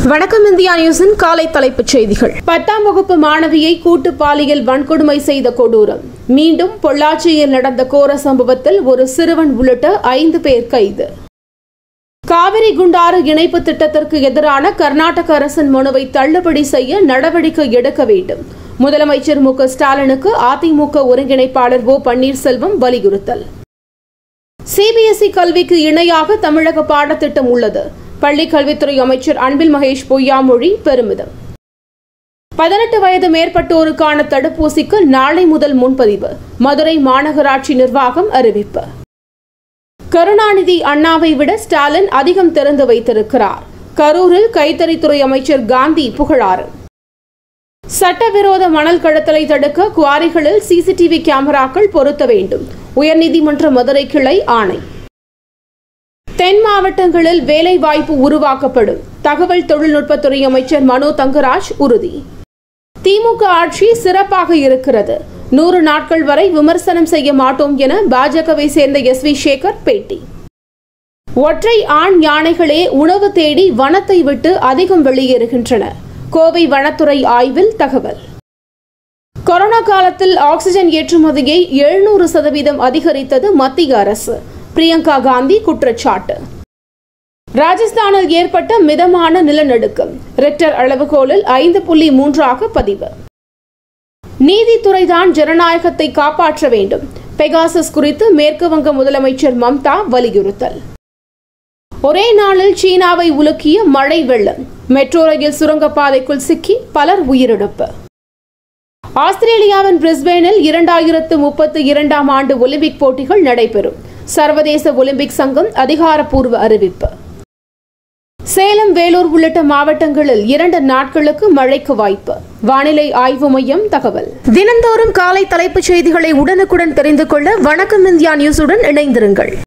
வணக்கம் இந்தியா நியூஸின் காலை தலைப்புச் செய்திகள் பத்தாம் வகுப்பு மாணவியை கூட்டு பாலியல் வன்கொடுமை செய்த கொடூரம் மீண்டும் பொள்ளாச்சியில் நடந்த கோர சம்பவத்தில் ஒரு சிறுவன் உள்ளிட்ட ஐந்து பேர் கைது காவிரி குண்டாறு இணைப்பு திட்டத்திற்கு எதிரான கர்நாடக அரசின் மனுவை தள்ளுபடி செய்ய நடவடிக்கை எடுக்க வேண்டும் முதலமைச்சர் மு க ஸ்டாலினுக்கு அதிமுக ஒருங்கிணைப்பாளர் ஓ பன்னீர்செல்வம் வலியுறுத்தல் சிபிஎஸ்இ கல்விக்கு இணையாக தமிழக பாடத்திட்டம் உள்ளது பள்ளி கல்வித்துறை அமைச்சர் அன்பில் மகேஷ் பொய்யாமொழி பெருமிதம் பதினெட்டு வயது மேற்பட்டோருக்கான தடுப்பூசிக்கு நாளை முதல் முன்பதிவு மதுரை மாநகராட்சி நிர்வாகம் அறிவிப்பு கருணாநிதி அண்ணாவை விட ஸ்டாலின் அதிகம் திறந்து வைத்திருக்கிறார் கரூரில் கைத்தறித்துறை அமைச்சர் காந்தி புகழாறு சட்டவிரோத மணல் கடத்தலை தடுக்க குவாரிகளில் சிசிடிவி கேமராக்கள் பொருத்த வேண்டும் உயர்நீதிமன்ற மதுரை கிளை ஆணை தென் மாவட்டங்களில் வேலை வாய்ப்பு உருவாக்கப்படும் தகவல் தொழில்நுட்பத்துறை அமைச்சர் மனோ தங்கராஜ் உறுதி திமுக ஆட்சி சிறப்பாக இருக்கிறது நூறு நாட்கள் வரை விமர்சனம் செய்ய மாட்டோம் என பாஜகவை சேர்ந்த எஸ் வி சேகர் பேட்டி ஒற்றை ஆண் யானைகளே உணவு தேடி வனத்தை விட்டு அதிகம் வெளியேறுகின்றன கோவை வனத்துறை ஆய்வில் தகவல் கொரோனா காலத்தில் ஆக்சிஜன் ஏற்றுமதியை எழுநூறு சதவீதம் அதிகரித்தது மத்திய அரசு பிரியங்கா காந்தி குற்றச்சாட்டு ராஜஸ்தானில் ஏற்பட்ட மிதமான நிலநடுக்கம் ரெக்டர் அளவுகோலில் ஐந்து புள்ளி மூன்றாக பதிவு நீதித்துறைதான் ஜனநாயகத்தை காப்பாற்ற வேண்டும் பெகாசஸ் குறித்து மேற்கு வங்க முதலமைச்சர் மம்தா வலியுறுத்தல் ஒரே நாளில் சீனாவை உலுக்கிய மழை வெள்ளம் மெட்ரோ ரயில் சுரங்கப்பாதைக்குள் சிக்கி பலர் உயிரிழப்பு ஆஸ்திரேலியாவின் பிரிஸ்பேனில் இரண்டாயிரத்து முப்பத்தி இரண்டாம் ஆண்டு ஒலிம்பிக் போட்டிகள் நடைபெறும் சர்வதேச ஒலிம்பிக் சங்கம் அதிகாரப்பூர்வ அறிவிப்பு சேலம் வேலூர் உள்ளிட்ட மாவட்டங்களில் இரண்டு நாட்களுக்கு மழைக்கு வாய்ப்பு வானிலை ஆய்வு மையம் தகவல் தினந்தோறும் காலை தலைப்புச் செய்திகளை உடனுக்குடன் தெரிந்து கொள்ள வணக்கம் இந்தியா நியூஸுடன் இணைந்திருங்கள்